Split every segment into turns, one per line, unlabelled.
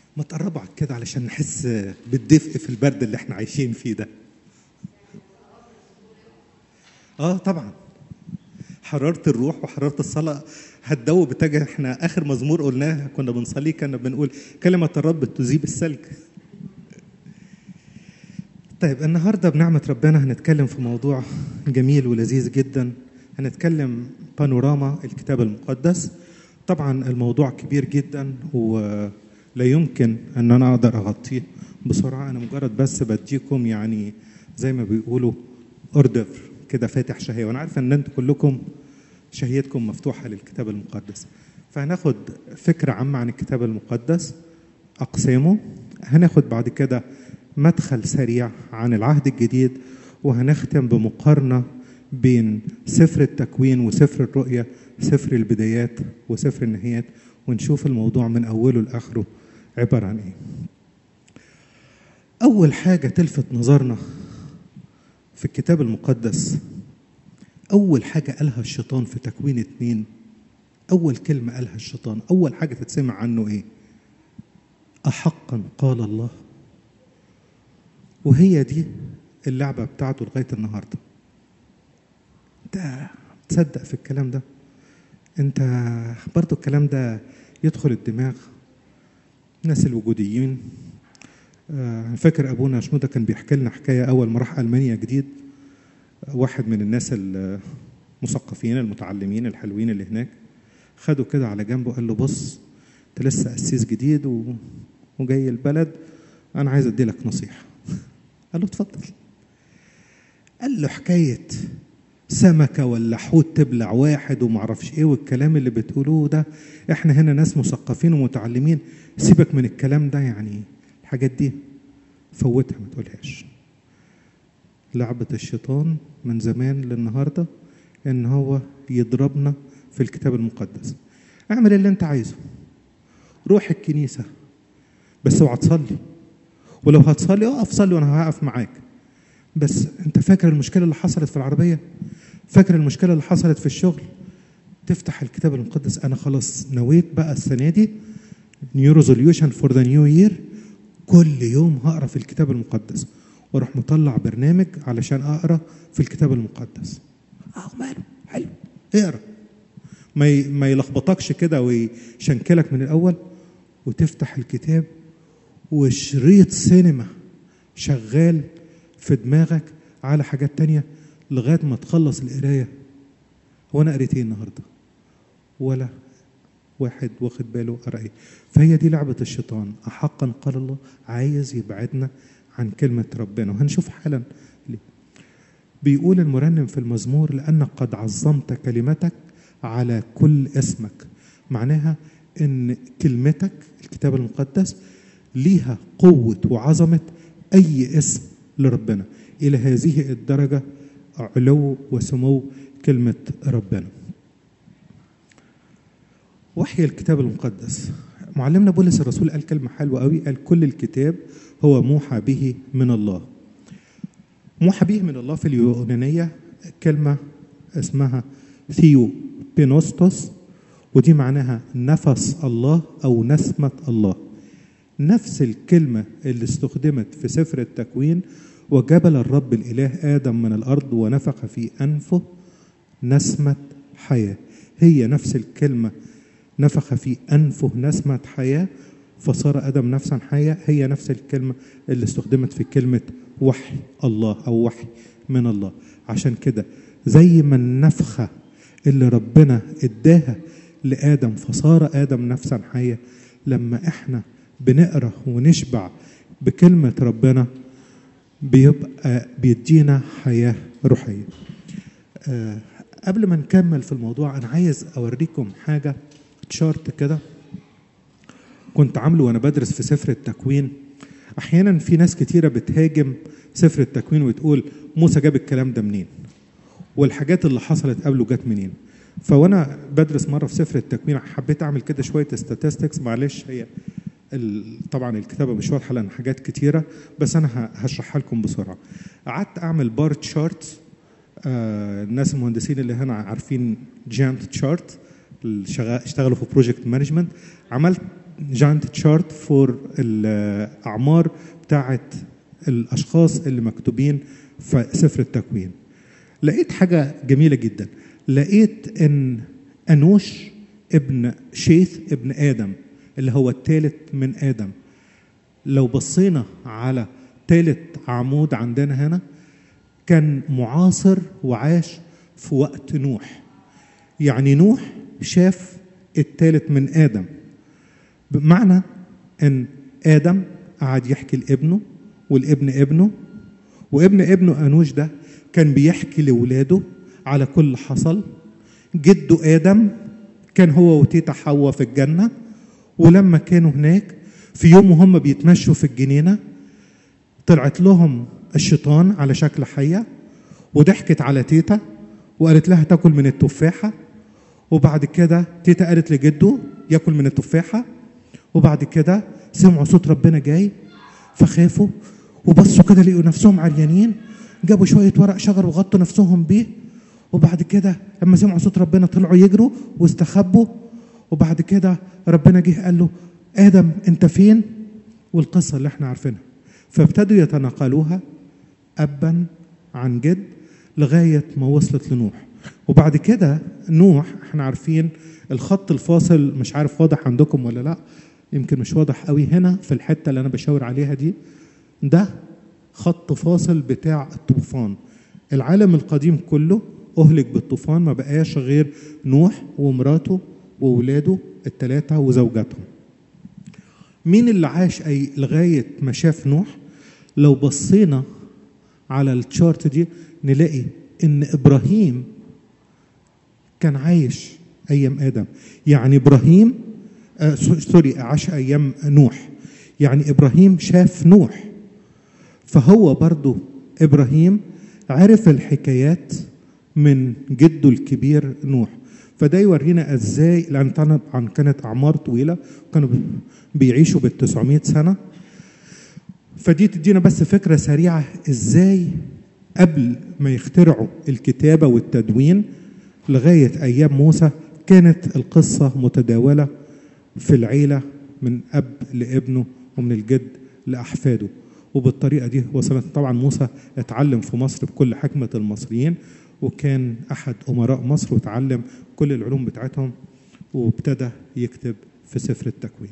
ما تقربوا على كده علشان نحس بالدفء في البرد اللي احنا عايشين فيه ده اه طبعا حرارة الروح وحرارة الصلاة هتدوب بتجه احنا آخر مزمور قلناه كنا بنصلي كنا بنقول كلمة الرب تذيب السلك طيب النهاردة بنعمة ربنا هنتكلم في موضوع جميل ولذيذ جدا هنتكلم بانوراما الكتاب المقدس طبعا الموضوع كبير جدا ولا يمكن ان انا اقدر اغطيه بسرعه انا مجرد بس بديكم يعني زي ما بيقولوا اوردر كده فاتح شهيه وانا عارف ان انتم كلكم شهيتكم مفتوحه للكتاب المقدس فهناخد فكره عامه عن الكتاب المقدس اقسامه هناخد بعد كده مدخل سريع عن العهد الجديد وهنختم بمقارنه بين سفر التكوين وسفر الرؤيا سفر البدايات وسفر النهايات ونشوف الموضوع من اوله لاخره عباره عن ايه اول حاجه تلفت نظرنا في الكتاب المقدس اول حاجه قالها الشيطان في تكوين اتنين اول كلمه قالها الشيطان اول حاجه تتسمع عنه ايه احقا قال الله وهي دي اللعبه بتاعته لغايه النهارده انت تصدق في الكلام ده انت برضو الكلام ده يدخل الدماغ الناس الوجوديين آه فاكر ابونا شنودة كان بيحكي لنا حكايه اول ما راح المانيا جديد واحد من الناس المثقفين المتعلمين الحلوين اللي هناك خده كده على جنب وقال له بص انت لسه قسيس جديد و... وجاي البلد انا عايز ادي لك نصيحه قال له اتفضل قال له حكايه سمكة ولا حوت تبلع واحد ومعرفش ايه والكلام اللي بتقولوه ده احنا هنا ناس مثقفين ومتعلمين سيبك من الكلام ده يعني الحاجات دي فوتها ما تقولهاش لعبة الشيطان من زمان للنهاردة ان هو يضربنا في الكتاب المقدس اعمل اللي انت عايزه روح الكنيسة بس اوعى تصلي ولو هتصلي اقف صلي وانا هقف معاك بس انت فاكر المشكله اللي حصلت في العربيه فاكر المشكله اللي حصلت في الشغل تفتح الكتاب المقدس انا خلاص نويت بقى السنه دي نيو ريزوليوشن فور ذا نيو يير كل يوم هقرا في الكتاب المقدس واروح مطلع برنامج علشان اقرا في الكتاب المقدس اه ماله حلو اقرا ما ما يلخبطكش كده ويشنكلك من الاول وتفتح الكتاب وشريط سينما شغال في دماغك على حاجات تانية لغاية ما تخلص القراية هو أنا قريت إيه النهاردة ولا واحد واخد باله قرا إيه فهي دي لعبة الشيطان أحقا قال الله عايز يبعدنا عن كلمة ربنا وهنشوف حالا ليه بيقول المرنم في المزمور لأنك قد عظمت كلمتك على كل اسمك معناها ان كلمتك الكتاب المقدس ليها قوة وعظمة أي اسم لربنا إلى هذه الدرجة علو وسمو كلمة ربنا وحي الكتاب المقدس معلمنا بولس الرسول قال كلمة حلوة قوي قال كل الكتاب هو موحى به من الله موحى به من الله في اليونانية كلمة اسمها ثيو بينوستوس ودي معناها نفس الله أو نسمة الله نفس الكلمة اللي استخدمت في سفر التكوين وجبل الرب الإله آدم من الأرض ونفخ في أنفه نسمة حياة هي نفس الكلمة نفخ في أنفه نسمة حياة فصار آدم نفسا حية هي نفس الكلمة اللي استخدمت في كلمة وحي الله أو وحي من الله عشان كده زي ما النفخة اللي ربنا اداها لآدم فصار آدم نفسا حية لما احنا بنقرا ونشبع بكلمة ربنا بيبقى بيدينا حياة روحية أه قبل ما نكمل في الموضوع أنا عايز أوريكم حاجة تشارت كده كنت عامله وأنا بدرس في سفر التكوين أحيانا في ناس كتيرة بتهاجم سفر التكوين وتقول موسى جاب الكلام ده منين والحاجات اللي حصلت قبله جت منين فوانا بدرس مره في سفر التكوين حبيت اعمل كده شويه statistics معلش هي طبعا الكتابه مش واضحه لان حاجات كتيره بس انا هشرحها لكم بسرعه قعدت اعمل بار تشارت آه الناس المهندسين اللي هنا عارفين جانت تشارت اشتغلوا في بروجكت مانجمنت عملت جانت تشارت فور الاعمار بتاعت الاشخاص اللي مكتوبين في سفر التكوين لقيت حاجه جميله جدا لقيت ان انوش ابن شيث ابن ادم اللي هو الثالث من ادم لو بصينا على ثالث عمود عندنا هنا كان معاصر وعاش في وقت نوح يعني نوح شاف الثالث من ادم بمعنى ان ادم قعد يحكي لابنه والابن ابنه وابن ابنه انوش ده كان بيحكي لاولاده على كل اللي حصل جده ادم كان هو وتيتا حواء في الجنه ولما كانوا هناك في يوم وهم بيتمشوا في الجنينه طلعت لهم الشيطان على شكل حيه وضحكت على تيتا وقالت لها تاكل من التفاحه وبعد كده تيتا قالت لجده ياكل من التفاحه وبعد كده سمعوا صوت ربنا جاي فخافوا وبصوا كده لقوا نفسهم عريانين جابوا شويه ورق شجر وغطوا نفسهم بيه وبعد كده لما سمعوا صوت ربنا طلعوا يجروا واستخبوا وبعد كده ربنا جه قال له ادم انت فين والقصه اللي احنا عارفينها فابتدوا يتناقلوها ابا عن جد لغايه ما وصلت لنوح وبعد كده نوح احنا عارفين الخط الفاصل مش عارف واضح عندكم ولا لا يمكن مش واضح قوي هنا في الحته اللي انا بشاور عليها دي ده خط فاصل بتاع الطوفان العالم القديم كله اهلك بالطوفان ما بقاش غير نوح ومراته وولاده الثلاثه وزوجاتهم مين اللي عاش اي لغايه ما شاف نوح لو بصينا على التشارت دي نلاقي ان ابراهيم كان عايش ايام ادم يعني ابراهيم آه سوري عاش ايام نوح يعني ابراهيم شاف نوح فهو برضو ابراهيم عرف الحكايات من جده الكبير نوح فده يورينا ازاي لان طبعا كانت اعمار طويله كانوا بيعيشوا بال 900 سنه فدي تدينا بس فكره سريعه ازاي قبل ما يخترعوا الكتابه والتدوين لغايه ايام موسى كانت القصه متداوله في العيله من اب لابنه ومن الجد لاحفاده وبالطريقه دي وصلت طبعا موسى اتعلم في مصر بكل حكمه المصريين وكان احد امراء مصر وتعلم كل العلوم بتاعتهم وابتدى يكتب في سفر التكوين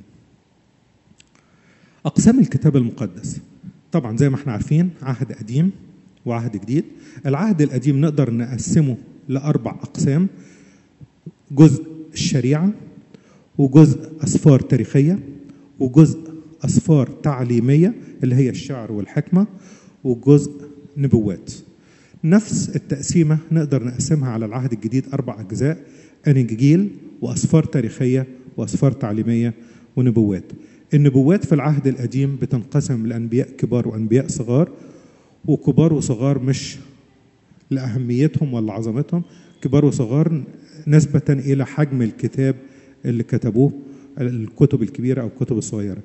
اقسام الكتاب المقدس طبعا زي ما احنا عارفين عهد قديم وعهد جديد العهد القديم نقدر نقسمه لاربع اقسام جزء الشريعه وجزء اسفار تاريخيه وجزء اسفار تعليميه اللي هي الشعر والحكمه وجزء نبوات نفس التقسيمه نقدر نقسمها على العهد الجديد اربع اجزاء انجيل واسفار تاريخيه واسفار تعليميه ونبوات النبوات في العهد القديم بتنقسم لانبياء كبار وانبياء صغار وكبار وصغار مش لاهميتهم ولا عظمتهم كبار وصغار نسبه الى حجم الكتاب اللي كتبوه الكتب الكبيره او الكتب الصغيره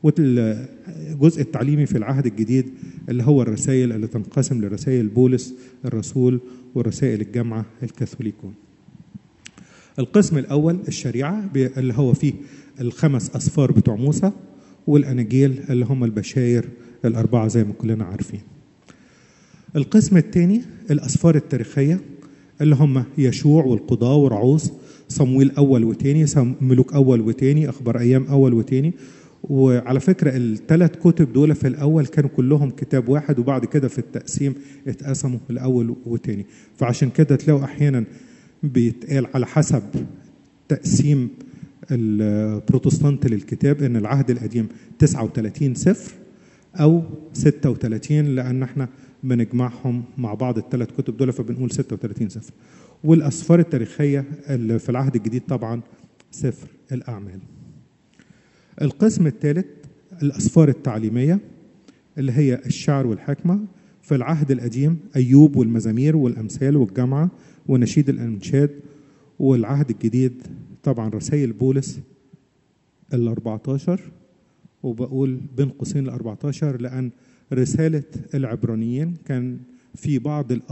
والجزء التعليمي في العهد الجديد اللي هو الرسائل اللي تنقسم لرسائل بولس الرسول ورسائل الجامعه الكاثوليكون القسم الاول الشريعه اللي هو فيه الخمس اسفار بتوع موسى والاناجيل اللي هم البشاير الاربعه زي ما كلنا عارفين القسم الثاني الاسفار التاريخيه اللي هم يشوع والقضاء ورعوز صمويل اول وتاني ملوك اول وتاني اخبار ايام اول وتاني وعلى فكرة الثلاث كتب دول في الأول كانوا كلهم كتاب واحد وبعد كده في التقسيم اتقسموا الأول والتاني فعشان كده تلاقوا أحيانا بيتقال على حسب تقسيم البروتستانت للكتاب ان العهد القديم 39 سفر او 36 لان احنا بنجمعهم مع بعض الثلاث كتب دول فبنقول 36 سفر والاسفار التاريخيه اللي في العهد الجديد طبعا سفر الاعمال القسم الثالث الاسفار التعليميه اللي هي الشعر والحكمه في العهد القديم ايوب والمزامير والامثال والجامعه ونشيد الانشاد والعهد الجديد طبعا رسائل بولس ال 14 وبقول بين قوسين ال 14 لان رساله العبرانيين كان في بعض الاراء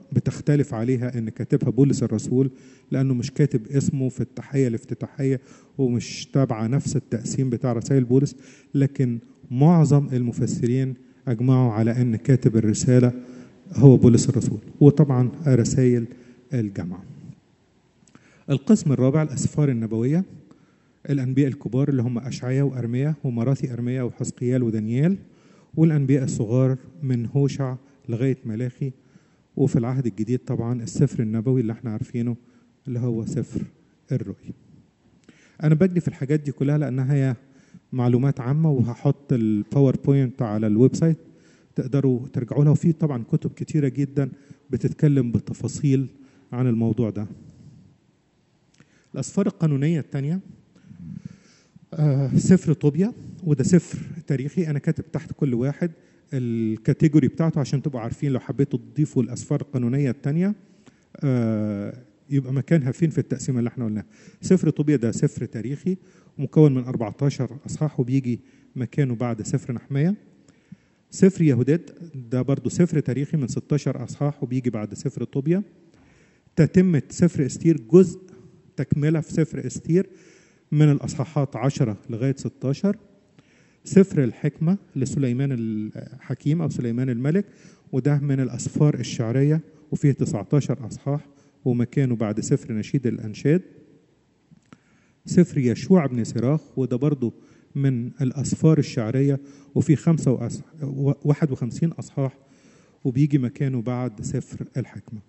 بتختلف عليها ان كاتبها بولس الرسول لانه مش كاتب اسمه في التحيه الافتتاحيه ومش تابعه نفس التقسيم بتاع رسائل بولس لكن معظم المفسرين اجمعوا على ان كاتب الرساله هو بولس الرسول وطبعا رسائل الجامعه القسم الرابع الاسفار النبويه الانبياء الكبار اللي هم اشعياء وارميا ومراثي ارميا وحزقيال ودانيال والانبياء الصغار من هوشع لغايه ملاخي وفي العهد الجديد طبعا السفر النبوي اللي احنا عارفينه اللي هو سفر الرؤيا انا بجري في الحاجات دي كلها لانها هي معلومات عامه وهحط الباوربوينت على الويب سايت تقدروا ترجعوا لها وفي طبعا كتب كتيره جدا بتتكلم بتفاصيل عن الموضوع ده الاسفار القانونيه الثانيه آه سفر طوبيا وده سفر تاريخي انا كاتب تحت كل واحد الكاتيجوري بتاعته عشان تبقوا عارفين لو حبيتوا تضيفوا الاسفار القانونيه الثانيه آه يبقى مكانها فين في التقسيمه اللي احنا قلناها سفر طوبيا ده سفر تاريخي مكون من 14 اصحاح وبيجي مكانه بعد سفر نحميه سفر يهودات ده برضه سفر تاريخي من 16 اصحاح وبيجي بعد سفر طوبيا تتمة سفر استير جزء تكملة في سفر استير من الأصحاحات 10 لغاية 16 سفر الحكمة لسليمان الحكيم أو سليمان الملك وده من الأسفار الشعرية وفيه 19 أصحاح ومكانه بعد سفر نشيد الأنشاد سفر يشوع بن سراخ وده برضه من الأسفار الشعرية وفيه خمسة وأصح... 51 أصحاح وبيجي مكانه بعد سفر الحكمة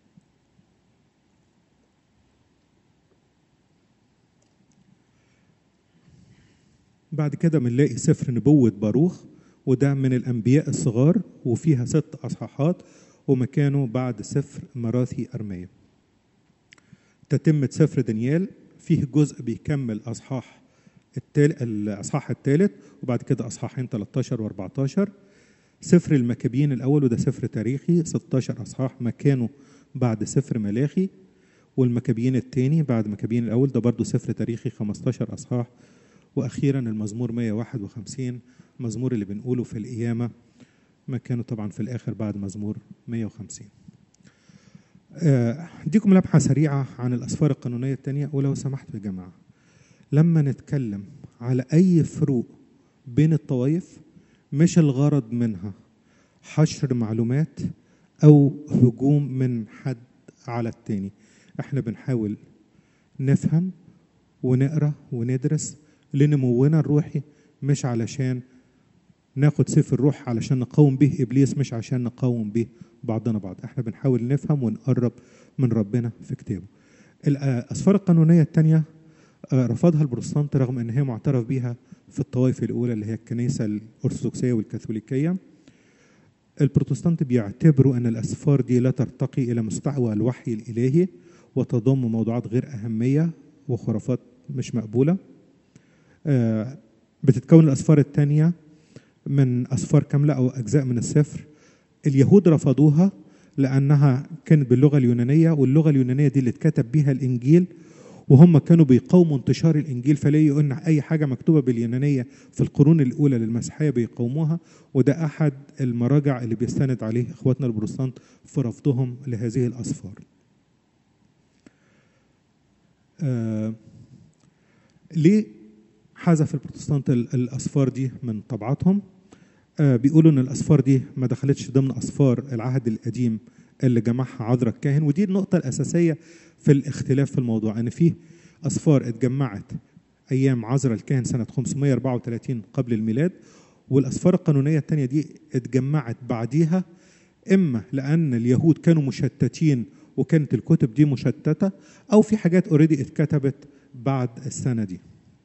بعد كده بنلاقي سفر نبوة باروخ وده من الأنبياء الصغار وفيها ست أصحاحات ومكانه بعد سفر مراثي أرمية تتمة سفر دانيال فيه جزء بيكمل أصحاح التال... الأصحاح الثالث وبعد كده أصحاحين 13 و14 سفر المكابين الأول وده سفر تاريخي 16 أصحاح مكانه بعد سفر ملاخي والمكابين الثاني بعد مكابين الأول ده برضه سفر تاريخي 15 أصحاح واخيرا المزمور 151 مزمور اللي بنقوله في القيامه مكانه طبعا في الاخر بعد مزمور 150 اديكم لمحه سريعه عن الاسفار القانونيه الثانيه ولو سمحتوا يا جماعه لما نتكلم على اي فروق بين الطوائف مش الغرض منها حشر معلومات او هجوم من حد على التاني احنا بنحاول نفهم ونقرا وندرس لنمونا الروحي مش علشان ناخد سيف الروح علشان نقاوم به ابليس مش عشان نقاوم به بعضنا بعض احنا بنحاول نفهم ونقرب من ربنا في كتابه الاسفار القانونيه الثانيه رفضها البروتستانت رغم ان هي معترف بها في الطوائف الاولى اللي هي الكنيسه الارثوذكسيه والكاثوليكيه البروتستانت بيعتبروا ان الاسفار دي لا ترتقي الى مستوى الوحي الالهي وتضم موضوعات غير اهميه وخرافات مش مقبوله بتتكون الأسفار الثانية من أسفار كاملة أو أجزاء من السفر اليهود رفضوها لأنها كانت باللغة اليونانية واللغة اليونانية دي اللي اتكتب بيها الإنجيل وهم كانوا بيقاوموا انتشار الإنجيل فلاقوا أن أي حاجة مكتوبة باليونانية في القرون الأولى للمسيحية بيقاوموها وده أحد المراجع اللي بيستند عليه إخواتنا البروتستانت في رفضهم لهذه الأسفار آه ليه حذف البروتستانت الاسفار دي من طبعاتهم آه بيقولوا ان الاسفار دي ما دخلتش ضمن اسفار العهد القديم اللي جمعها عذرا الكاهن ودي النقطه الاساسيه في الاختلاف في الموضوع ان فيه اسفار اتجمعت ايام عذرا الكاهن سنه 534 قبل الميلاد والاسفار القانونيه الثانيه دي اتجمعت بعديها اما لان اليهود كانوا مشتتين وكانت الكتب دي مشتته او في حاجات اوريدي اتكتبت بعد السنه دي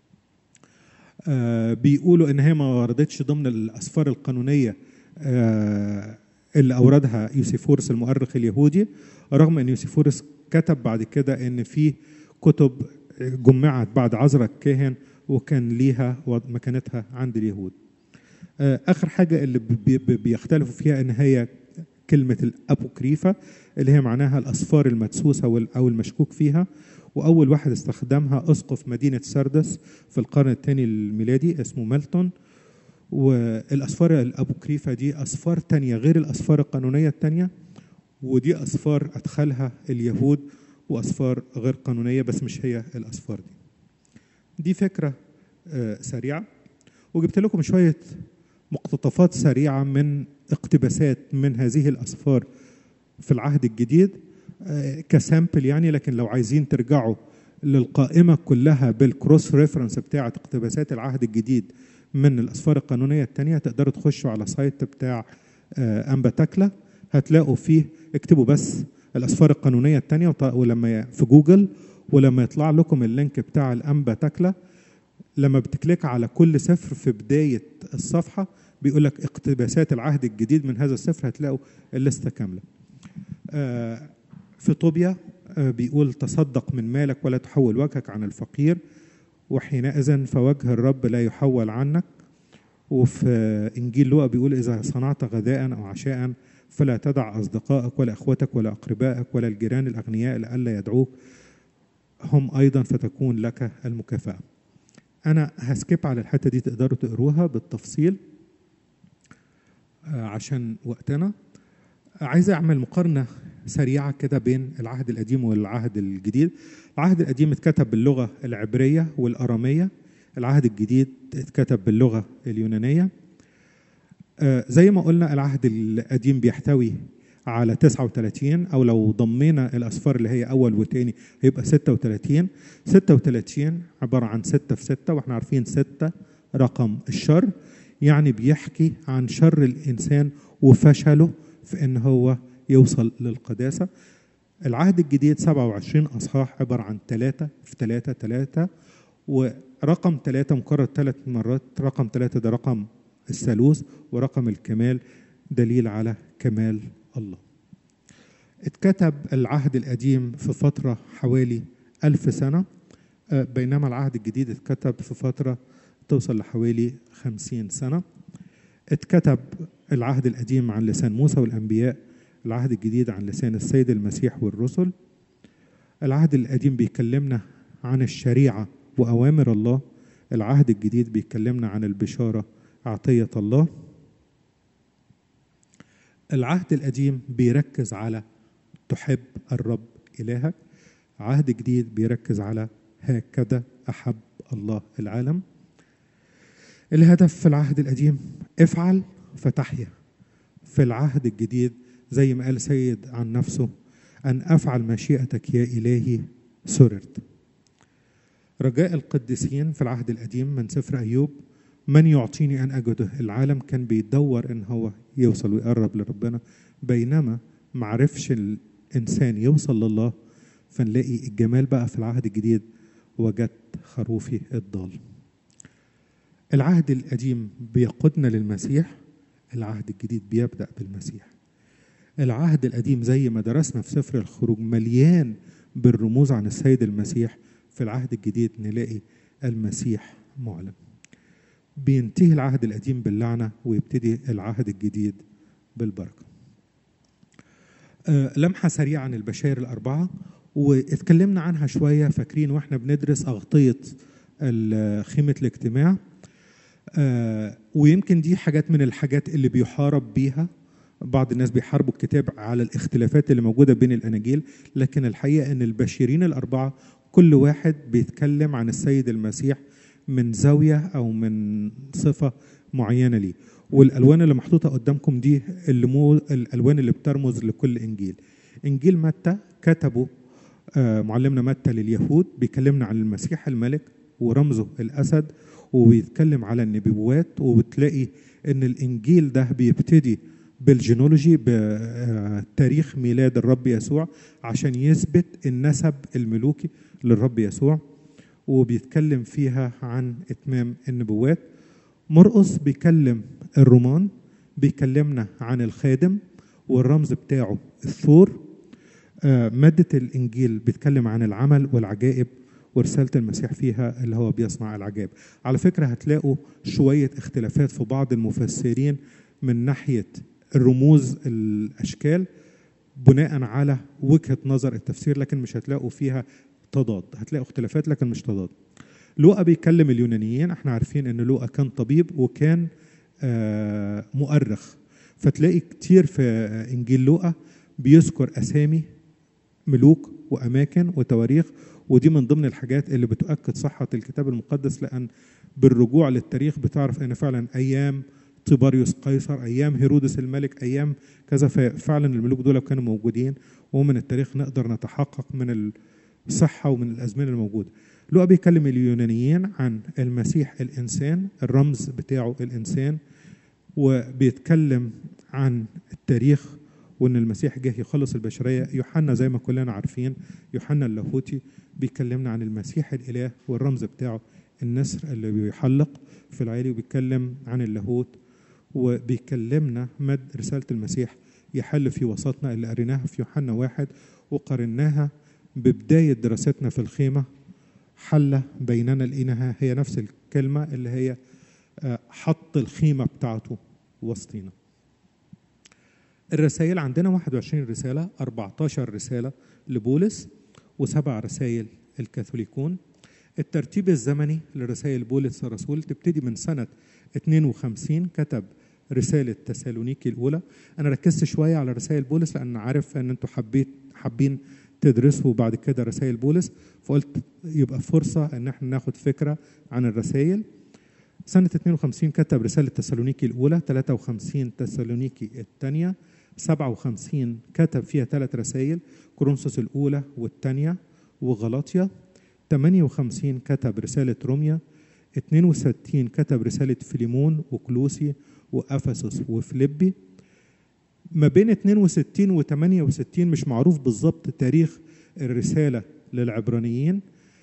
آه بيقولوا ان هي ما وردتش ضمن الاسفار القانونيه آه اللي اوردها يوسيفورس المؤرخ اليهودي رغم ان يوسيفورس كتب بعد كده ان في كتب جمعت بعد عذرا الكاهن وكان ليها مكانتها عند اليهود آه اخر حاجه اللي بي بيختلفوا فيها ان هي كلمه الابوكريفه اللي هي معناها الاسفار المدسوسه او المشكوك فيها واول واحد استخدمها اسقف مدينه سردس في القرن الثاني الميلادي اسمه ملتون والاسفار الابوكريفه دي اسفار تانية غير الاسفار القانونيه التانية ودي أسفار أدخلها اليهود وأسفار غير قانونية بس مش هي الأسفار دي دي فكرة آه، سريعة وجبت لكم شوية مقتطفات سريعة من اقتباسات من هذه الأسفار في العهد الجديد آه، كسامبل يعني لكن لو عايزين ترجعوا للقائمة كلها بالكروس ريفرنس بتاعة اقتباسات العهد الجديد من الأسفار القانونية التانية تقدروا تخشوا على سايت بتاع آه، أنبا تكلا هتلاقوا فيه اكتبوا بس الأسفار القانونية التانية وط- ولما ي- في جوجل ولما يطلع لكم اللينك بتاع الأنبا تكلا لما بتكليك على كل سفر في بداية الصفحة بيقول لك اقتباسات العهد الجديد من هذا السفر هتلاقوا الليستة كاملة آه، في طوبيا آه، بيقول تصدق من مالك ولا تحول وجهك عن الفقير وحينئذ فوجه الرب لا يحول عنك وفي آه، انجيل لوقا بيقول اذا صنعت غداء او عشاء فلا تدع اصدقائك ولا اخوتك ولا اقربائك ولا الجيران الاغنياء لئلا يدعوك هم ايضا فتكون لك المكافاه انا هسكيب على الحته دي تقدروا تقروها بالتفصيل آه، عشان وقتنا عايز اعمل مقارنه سريعه كده بين العهد القديم والعهد الجديد العهد القديم اتكتب باللغه العبريه والاراميه العهد الجديد اتكتب باللغه اليونانيه آه، زي ما قلنا العهد القديم بيحتوي على 39 او لو ضمينا الاسفار اللي هي اول وتاني هيبقى 36 36 عباره عن 6 في 6 واحنا عارفين 6 رقم الشر يعني بيحكي عن شر الانسان وفشله في ان هو يوصل للقداسه العهد الجديد 27 اصحاح عباره عن 3 في 3 3 ورقم 3 مكرر ثلاث مرات رقم 3 ده رقم الثالوث ورقم الكمال دليل على كمال الله اتكتب العهد القديم في فترة حوالي ألف سنة آه، بينما العهد الجديد اتكتب في فترة توصل لحوالي خمسين سنة اتكتب العهد القديم عن لسان موسى والأنبياء العهد الجديد عن لسان السيد المسيح والرسل العهد القديم بيكلمنا عن الشريعة وأوامر الله العهد الجديد بيكلمنا عن البشارة عطية الله العهد القديم بيركز على تحب الرب إلهك عهد جديد بيركز على هكذا أحب الله العالم الهدف في العهد القديم افعل فتحيا في العهد الجديد زي ما قال سيد عن نفسه أن أفعل مشيئتك يا إلهي سررت رجاء القديسين في العهد القديم من سفر أيوب من يعطيني أن أجده العالم كان بيدور إن هو يوصل ويقرب لربنا بينما معرفش الإنسان يوصل لله فنلاقي الجمال بقى في العهد الجديد وجدت خروفي الضال العهد القديم بيقودنا للمسيح العهد الجديد بيبدأ بالمسيح العهد القديم زي ما درسنا في سفر الخروج مليان بالرموز عن السيد المسيح في العهد الجديد نلاقي المسيح معلن بينتهي العهد القديم باللعنة ويبتدي العهد الجديد بالبركة آه، لمحة سريعة عن البشائر الأربعة واتكلمنا عنها شوية فاكرين واحنا بندرس أغطية ال- خيمة الاجتماع آه، ويمكن دي حاجات من الحاجات اللي بيحارب بيها بعض الناس بيحاربوا الكتاب على الاختلافات اللي موجودة بين الأناجيل لكن الحقيقة أن البشيرين الأربعة كل واحد بيتكلم عن السيد المسيح من زاوية أو من صفة معينة ليه والألوان اللي محطوطة قدامكم دي اللي مو الألوان اللي بترمز لكل إنجيل إنجيل متى كتبه آه، معلمنا متى لليهود بيكلمنا عن المسيح الملك ورمزه الأسد وبيتكلم على النبوات وبتلاقي ان الانجيل ده بيبتدي بالجينولوجي بتاريخ ميلاد الرب يسوع عشان يثبت النسب الملوكي للرب يسوع وبيتكلم فيها عن اتمام النبوات مرقس بيكلم الرومان بيكلمنا عن الخادم والرمز بتاعه الثور آه، مادة الإنجيل بيتكلم عن العمل والعجائب ورسالة المسيح فيها اللي هو بيصنع العجائب على فكرة هتلاقوا شوية اختلافات في بعض المفسرين من ناحية الرموز الأشكال بناء على وجهة نظر التفسير لكن مش هتلاقوا فيها تضاد هتلاقوا اختلافات لكن مش تضاد لوقا بيكلم اليونانيين احنا عارفين ان لوقا كان طبيب وكان آه، مؤرخ فتلاقي كتير في انجيل لوقا بيذكر اسامي ملوك واماكن وتواريخ ودي من ضمن الحاجات اللي بتؤكد صحه الكتاب المقدس لان بالرجوع للتاريخ بتعرف ان فعلا ايام طيباريوس قيصر ايام هيرودس الملك ايام كذا فعلا الملوك دول كانوا موجودين ومن التاريخ نقدر نتحقق من الصحه ومن الازمنه الموجوده لوقا بيكلم اليونانيين عن المسيح الانسان الرمز بتاعه الانسان وبيتكلم عن التاريخ وان المسيح جه يخلص البشريه يوحنا زي ما كلنا عارفين يوحنا اللاهوتي بيكلمنا عن المسيح الاله والرمز بتاعه النسر اللي بيحلق في العالي وبيتكلم عن اللاهوت وبيكلمنا مد رساله المسيح يحل في وسطنا اللي قريناها في يوحنا واحد وقارناها ببدايه دراستنا في الخيمه حل بيننا لقيناها هي نفس الكلمه اللي هي حط الخيمه بتاعته وسطينا الرسائل عندنا 21 رسالة 14 رسالة لبولس وسبع رسائل الكاثوليكون الترتيب الزمني لرسائل بولس الرسول تبتدي من سنة 52 كتب رسالة تسالونيكي الأولى أنا ركزت شوية على رسائل بولس لأن عارف أن أنتوا حبيت حابين تدرسوا بعد كده رسائل بولس فقلت يبقى فرصة أن احنا ناخد فكرة عن الرسائل سنة 52 كتب رسالة تسالونيكي الأولى 53 تسالونيكي الثانية 57 كتب فيها ثلاث رسائل كورنثوس الأولى والثانية وغلاطيا 58 كتب رسالة روميا 62 كتب رسالة فيليمون وكلوسي وأفسس وفليبي ما بين 62 و 68 مش معروف بالظبط تاريخ الرسالة للعبرانيين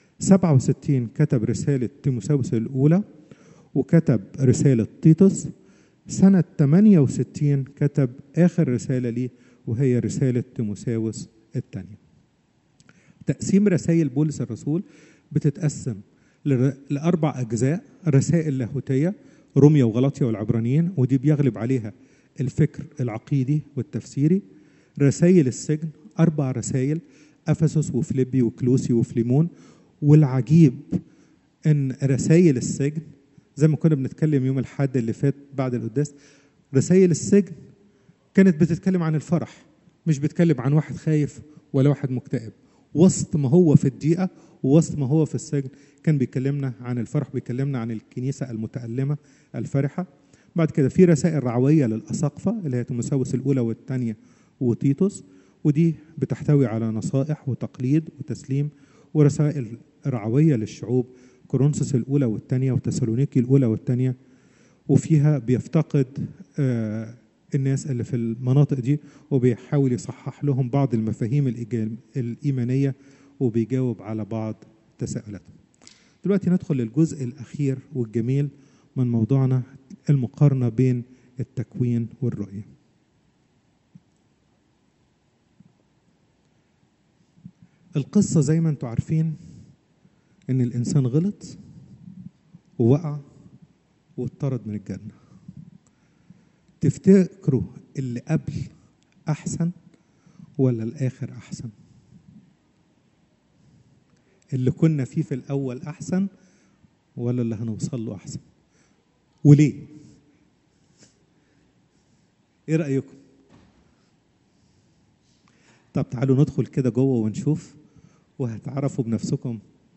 67 كتب رسالة تيموساوس الأولى وكتب رسالة تيتوس سنة 68 كتب آخر رسالة ليه وهي رسالة تيموساوس الثانية تقسيم رسائل بولس الرسول بتتقسم لأربع أجزاء رسائل لاهوتية روميا وغلاطيا والعبرانيين ودي بيغلب عليها الفكر العقيدي والتفسيري رسائل السجن أربع رسائل أفسس وفليبي وكلوسي وفليمون والعجيب إن رسائل السجن زي ما كنا بنتكلم يوم الحد اللي فات بعد القداس رسائل السجن كانت بتتكلم عن الفرح مش بتتكلم عن واحد خايف ولا واحد مكتئب وسط ما هو في الضيقة ووسط ما هو في السجن كان بيكلمنا عن الفرح بيكلمنا عن الكنيسة المتألمة الفرحة بعد كده في رسائل رعوية للأساقفة اللي هي تيموساوس الأولى والثانية وتيتوس ودي بتحتوي على نصائح وتقليد وتسليم ورسائل رعوية للشعوب كورنثوس الأولى والثانية وتسالونيكي الأولى والثانية وفيها بيفتقد آه الناس اللي في المناطق دي وبيحاول يصحح لهم بعض المفاهيم الإيمانية وبيجاوب على بعض تساؤلاتهم دلوقتي ندخل للجزء الأخير والجميل من موضوعنا المقارنة بين التكوين والرؤية القصة زي ما انتم عارفين ان الانسان غلط ووقع واتطرد من الجنة تفتكروا اللي قبل احسن ولا الاخر احسن اللي كنا فيه في الاول احسن ولا اللي هنوصل له احسن وليه ايه رايكم طب تعالوا ندخل كده جوه ونشوف وهتعرفوا بنفسكم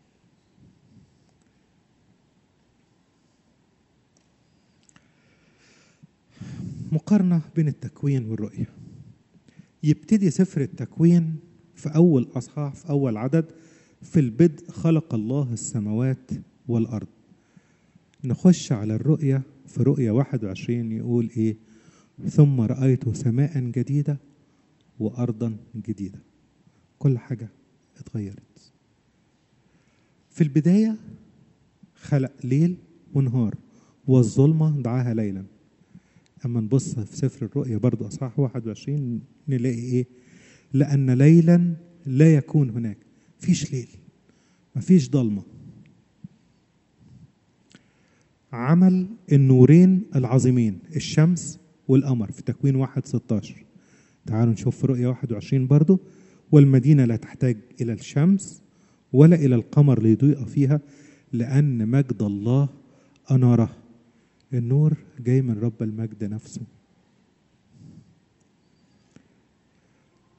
مقارنة بين التكوين والرؤية يبتدي سفر التكوين في أول أصحاح في أول عدد في البدء خلق الله السماوات والأرض نخش على الرؤية في رؤية 21 يقول إيه ثم رأيت سماء جديدة وأرضا جديدة كل حاجة اتغيرت في البداية خلق ليل ونهار والظلمة دعاها ليلا أما نبص في سفر الرؤيا برضو أصحاح 21 نلاقي إيه لأن ليلا لا يكون هناك فيش ليل مفيش ضلمة عمل النورين العظيمين الشمس والقمر في تكوين واحد 16 تعالوا نشوف في رؤيا 21 برضو والمدينة لا تحتاج إلى الشمس ولا إلى القمر ليضيء فيها لأن مجد الله أناره النور جاي من رب المجد نفسه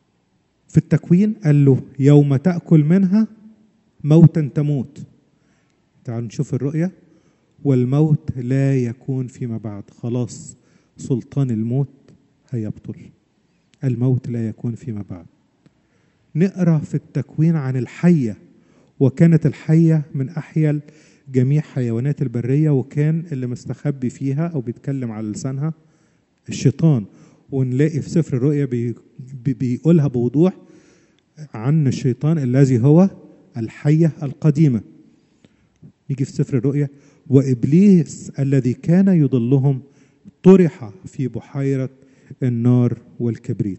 في التكوين قال له يوم تأكل منها موتا تموت تعالوا نشوف الرؤية والموت لا يكون فيما بعد خلاص سلطان الموت هيبطل الموت لا يكون فيما بعد نقرا في التكوين عن الحيه وكانت الحيه من احيا جميع حيوانات البريه وكان اللي مستخبي فيها او بيتكلم على لسانها الشيطان ونلاقي في سفر الرؤيا بي بي بيقولها بوضوح عن الشيطان الذي هو الحيه القديمه نيجي في سفر الرؤيا وابليس الذي كان يضلهم طرح في بحيره النار والكبريت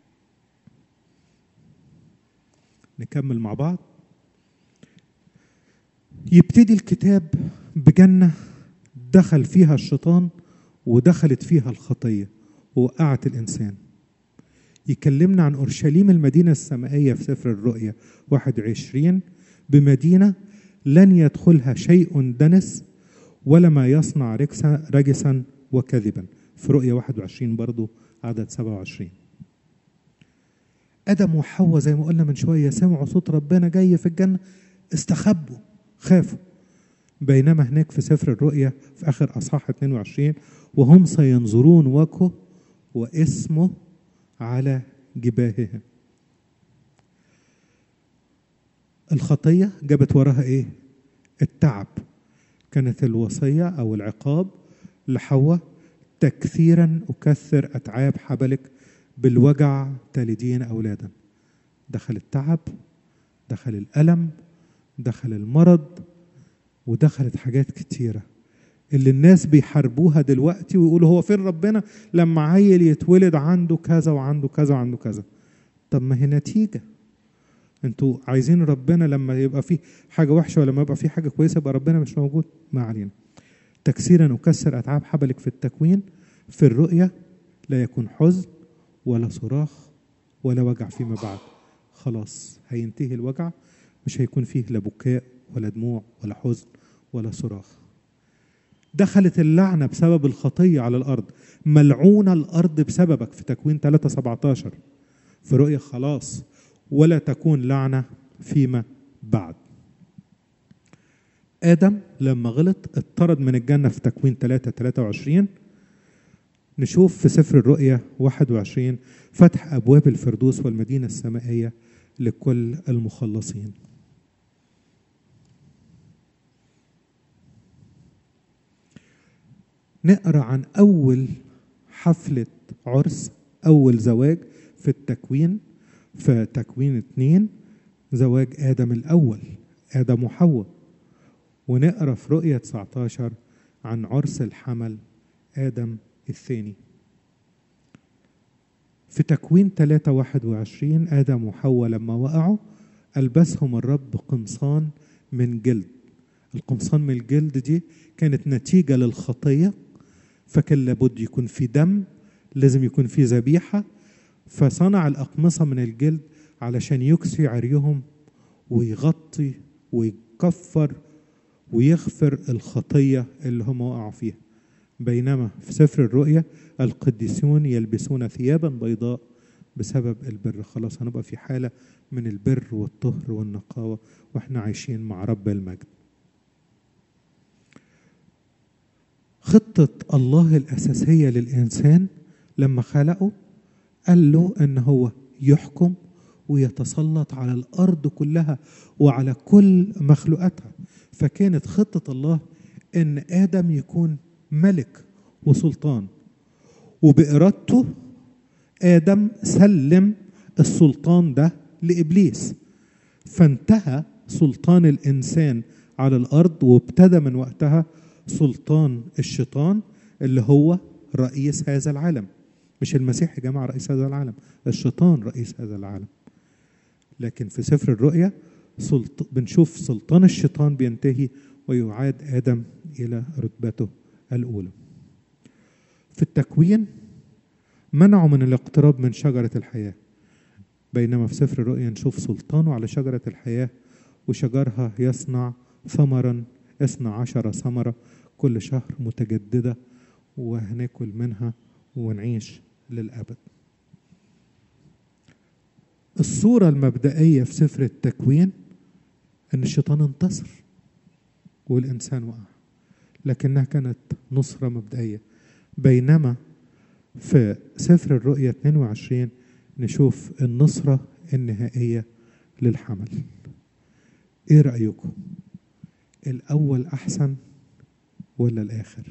نكمل مع بعض يبتدي الكتاب بجنة دخل فيها الشيطان ودخلت فيها الخطية ووقعت الإنسان يكلمنا عن أورشليم المدينة السمائية في سفر الرؤيا 21 بمدينة لن يدخلها شيء دنس ولا ما يصنع رجسا, رجسا وكذبا في رؤيا 21 برضو عدد 27 ادم وحواء زي ما قلنا من شويه سمعوا صوت ربنا جاي في الجنه استخبوا خافوا بينما هناك في سفر الرؤيا في اخر اصحاح 22 وهم سينظرون وجهه واسمه على جباههم الخطيه جابت وراها ايه التعب كانت الوصيه او العقاب لحواء تكثيرا اكثر اتعاب حبلك بالوجع تلدين اولادا دخل التعب دخل الالم دخل المرض ودخلت حاجات كتيره اللي الناس بيحاربوها دلوقتي ويقولوا هو فين ربنا لما عيل يتولد عنده كذا وعنده كذا وعنده كذا طب ما هي نتيجه انتوا عايزين ربنا لما يبقى فيه حاجه وحشه ولما يبقى فيه حاجه كويسه يبقى ربنا مش موجود ما علينا تكسيرا اكسر اتعاب حبلك في التكوين في الرؤيه لا يكون حزن ولا صراخ ولا وجع فيما بعد خلاص هينتهي الوجع مش هيكون فيه لا بكاء ولا دموع ولا حزن ولا صراخ دخلت اللعنة بسبب الخطية على الأرض ملعونة الأرض بسببك في تكوين 3 17 في رؤية خلاص ولا تكون لعنة فيما بعد آدم لما غلط اطرد من الجنة في تكوين 3 23 نشوف في سفر الرؤيا 21 فتح أبواب الفردوس والمدينة السمائية لكل المخلصين نقرا عن أول حفلة عرس أول زواج في التكوين في تكوين اتنين زواج آدم الأول آدم وحواء ونقرا في رؤية 19 عن عرس الحمل آدم الثاني في تكوين 3 21 آدم وحواء لما وقعوا ألبسهم الرب قمصان من جلد القمصان من الجلد دي كانت نتيجة للخطية فكان لابد يكون في دم لازم يكون في ذبيحة فصنع الأقمصة من الجلد علشان يكسي عريهم ويغطي ويكفر ويغفر الخطية اللي هم وقعوا فيها بينما في سفر الرؤيا القديسون يلبسون ثيابا بيضاء بسبب البر خلاص هنبقى في حالة من البر والطهر والنقاوة واحنا عايشين مع رب المجد خطة الله الأساسية للإنسان لما خلقه قال له أن هو يحكم ويتسلط على الأرض كلها وعلى كل مخلوقاتها فكانت خطة الله أن آدم يكون ملك وسلطان وبإرادته آدم سلم السلطان ده لإبليس فانتهى سلطان الإنسان على الأرض وابتدى من وقتها سلطان الشيطان اللي هو رئيس هذا العالم مش المسيح يا جماعة رئيس هذا العالم الشيطان رئيس هذا العالم لكن في سفر الرؤيا سلط... بنشوف سلطان الشيطان بينتهي ويعاد آدم إلى رتبته الأولى في التكوين منعوا من الاقتراب من شجرة الحياة بينما في سفر الرؤيا نشوف سلطانه على شجرة الحياة وشجرها يصنع ثمرا اثنى عشر ثمرة كل شهر متجددة وهناكل منها ونعيش للأبد الصورة المبدئية في سفر التكوين ان الشيطان انتصر والانسان وقع لكنها كانت نصرة مبدئية بينما في سفر الرؤيا 22 نشوف النصرة النهائية للحمل ايه رأيكم الاول احسن ولا الاخر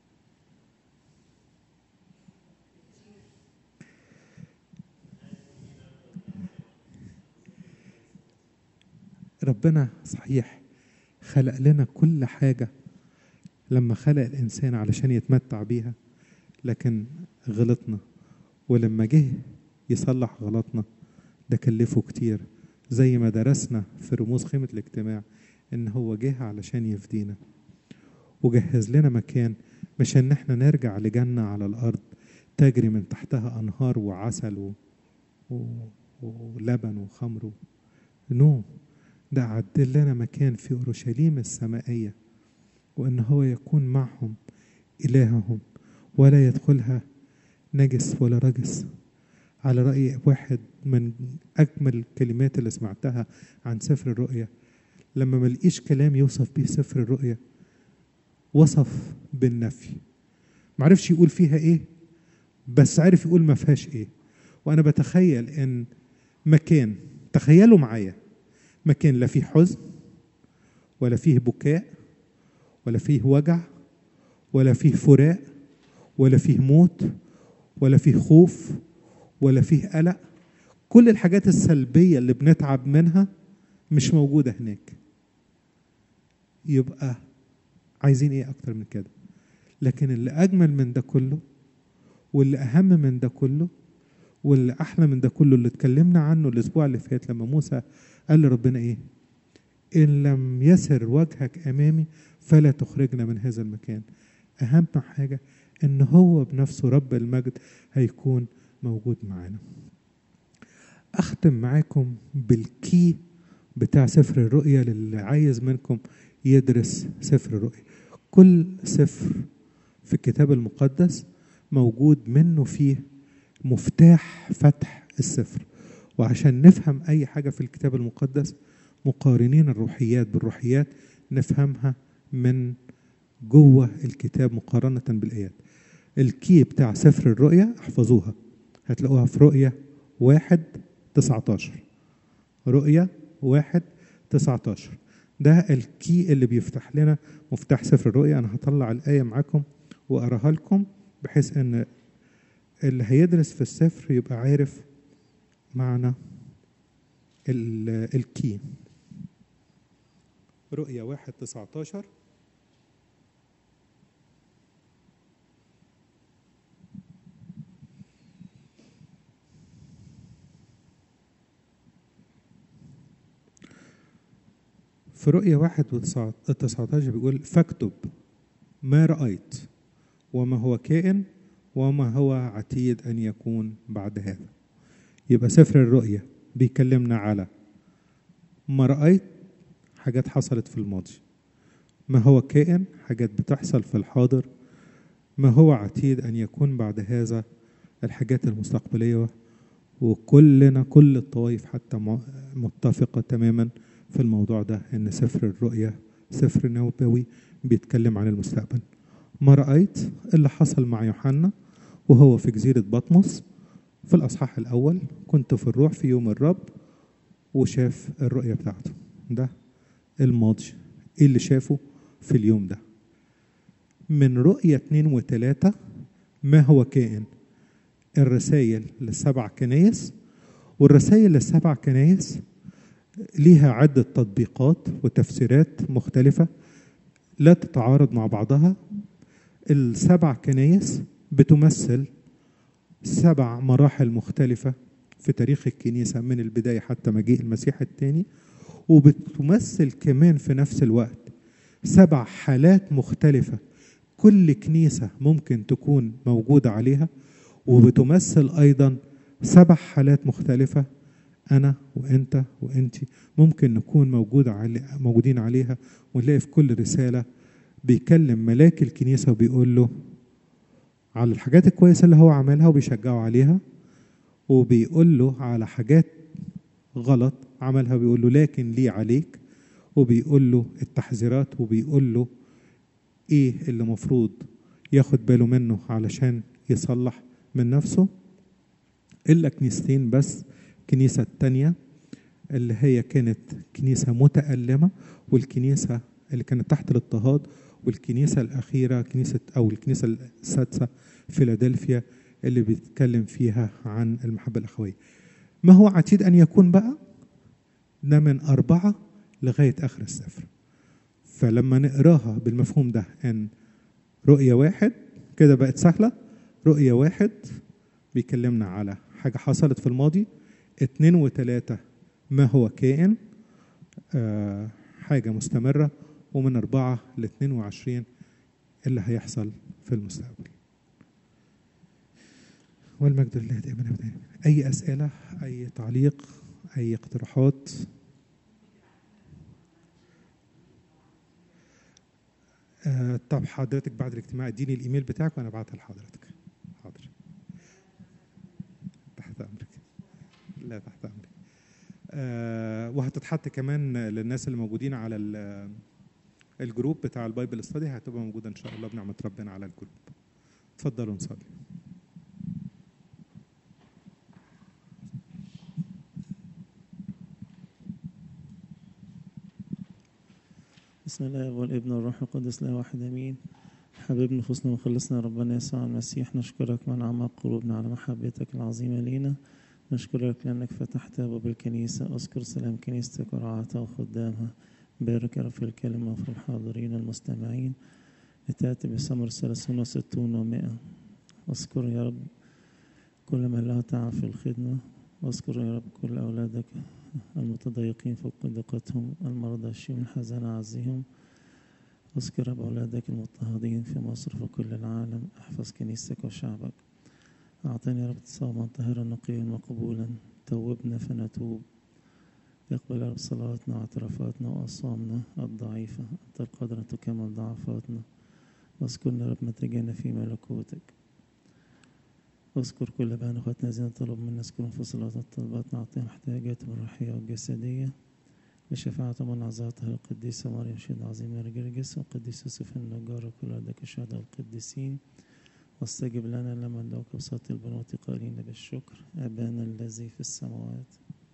ربنا صحيح خلق لنا كل حاجة لما خلق الإنسان علشان يتمتع بيها لكن غلطنا ولما جه يصلح غلطنا ده كلفه كتير زي ما درسنا في رموز خيمة الاجتماع إن هو جه علشان يفدينا وجهز لنا مكان مش إن إحنا نرجع لجنة على الأرض تجري من تحتها أنهار وعسل و... و... ولبن وخمر نو ده عدل لنا مكان في أورشليم السمائية وإن هو يكون معهم إلههم ولا يدخلها نجس ولا رجس على رأي واحد من أجمل الكلمات اللي سمعتها عن سفر الرؤيا لما ملقيش كلام يوصف بيه سفر الرؤيا وصف بالنفي معرفش يقول فيها ايه بس عارف يقول ما فيهاش ايه وانا بتخيل ان مكان تخيلوا معايا مكان لا فيه حزن ولا فيه بكاء ولا فيه وجع ولا فيه فراق ولا فيه موت ولا فيه خوف ولا فيه قلق كل الحاجات السلبية اللي بنتعب منها مش موجودة هناك يبقى عايزين ايه اكتر من كده لكن اللي اجمل من ده كله واللي اهم من ده كله واللي احلى من ده كله اللي اتكلمنا عنه الاسبوع اللي فات لما موسى قال لربنا ايه ان لم يسر وجهك امامي فلا تخرجنا من هذا المكان اهم حاجه ان هو بنفسه رب المجد هيكون موجود معانا اختم معاكم بالكي بتاع سفر الرؤيا للي عايز منكم يدرس سفر الرؤيا كل سفر في الكتاب المقدس موجود منه فيه مفتاح فتح السفر وعشان نفهم اي حاجه في الكتاب المقدس مقارنين الروحيات بالروحيات نفهمها من جوه الكتاب مقارنه بالايات الكي بتاع سفر الرؤيا احفظوها هتلاقوها في رؤيا واحد تسعة عشر رؤيا واحد تسعة عشر ده الكي اللي بيفتح لنا مفتاح سفر الرؤيا انا هطلع الايه معاكم واقراها لكم بحيث ان اللي هيدرس في السفر يبقى عارف معنى الكي رؤيا واحد تسعة عشر في رؤيا واحد وتسعة عشر بيقول فاكتب ما رأيت وما هو كائن وما هو عتيد أن يكون بعد هذا يبقى سفر الرؤيا بيكلمنا على ما رأيت حاجات حصلت في الماضي ما هو كائن حاجات بتحصل في الحاضر ما هو عتيد أن يكون بعد هذا الحاجات المستقبلية وكلنا كل الطوائف حتى متفقة تماما في الموضوع ده ان سفر الرؤيا سفر نبوي بيتكلم عن المستقبل ما رأيت اللي حصل مع يوحنا وهو في جزيرة بطمس في الأصحاح الأول كنت في الروح في يوم الرب وشاف الرؤية بتاعته ده الماضي ايه اللي شافه في اليوم ده من رؤية اتنين وتلاتة ما هو كائن الرسائل للسبع كنايس والرسائل للسبع كنايس ليها عدة تطبيقات وتفسيرات مختلفة لا تتعارض مع بعضها السبع كنايس بتمثل سبع مراحل مختلفة في تاريخ الكنيسة من البداية حتى مجيء المسيح الثاني وبتمثل كمان في نفس الوقت سبع حالات مختلفة كل كنيسة ممكن تكون موجودة عليها وبتمثل أيضا سبع حالات مختلفة أنا وأنت وأنت ممكن نكون موجود علي موجودين عليها ونلاقي في كل رسالة بيكلم ملاك الكنيسة وبيقول له على الحاجات الكويسة اللي هو عملها وبيشجعه عليها وبيقول له على حاجات غلط عملها بيقول له لكن لي عليك وبيقول له التحذيرات وبيقول له ايه اللي مفروض ياخد باله منه علشان يصلح من نفسه الا كنيستين بس الكنيسه التانية اللي هي كانت كنيسه متألمه والكنيسه اللي كانت تحت الاضطهاد والكنيسه الاخيره كنيسه او الكنيسه السادسه فيلادلفيا اللي بيتكلم فيها عن المحبه الاخويه ما هو عتيد ان يكون بقى ده من اربعه لغايه اخر السفر فلما نقراها بالمفهوم ده ان رؤيه واحد كده بقت سهله رؤيه واحد بيكلمنا على حاجه حصلت في الماضي اتنين وتلاته ما هو كائن آه حاجه مستمره ومن أربعة ل 22 اللي هيحصل في المستقبل والمجد لله دائما ابدا اي اسئله اي تعليق اي اقتراحات آه طب حضرتك بعد الاجتماع اديني الايميل بتاعك وانا ابعتها لحضرتك حاضر تحت امرك لا تحت امرك آه وهتتحط كمان للناس اللي موجودين على الجروب بتاع البايبل ستادي هتبقى موجوده ان شاء الله بنعمه ربنا على الجروب اتفضلوا نصلي
بسم الله والابن والروح القدس لا واحد امين حبيب نفوسنا وخلصنا ربنا يسوع المسيح نشكرك من اعماق قلوبنا على محبتك العظيمه لينا نشكرك لانك فتحت ابواب الكنيسه اذكر سلام كنيستك ورعاتها وخدامها بارك يا رب في الكلمة وفي الحاضرين المستمعين لتأتي بثمر ثلاثون وستون ومائة واذكر يا رب كل من له تعب في الخدمة واذكر يا رب كل أولادك المتضايقين فوق ضيقتهم المرضى الشيء من حزن عزهم واذكر رب أولادك المضطهدين في مصر وفي كل العالم احفظ كنيستك وشعبك أعطني يا رب صوما طاهرا نقيا مقبولا توبنا فنتوب يقبل رب صلواتنا واعترافاتنا وأصوامنا الضعيفة أنت القادر أن تكمل ضعفاتنا واذكرنا رب متى جانا في ملكوتك واذكر كل بان اخواتنا الذين طلبوا منا نذكرهم في صلاة الطلبات نعطيهم احتياجاتهم الروحية والجسدية لشفاعة من عزاتها القديسة مريم شهيد عظيم جرجس والقديس يوسف النجار وكل أولادك الشهداء القديسين واستجب لنا لما ندعوك بصوت البنوت قائلين بالشكر أبانا الذي في السماوات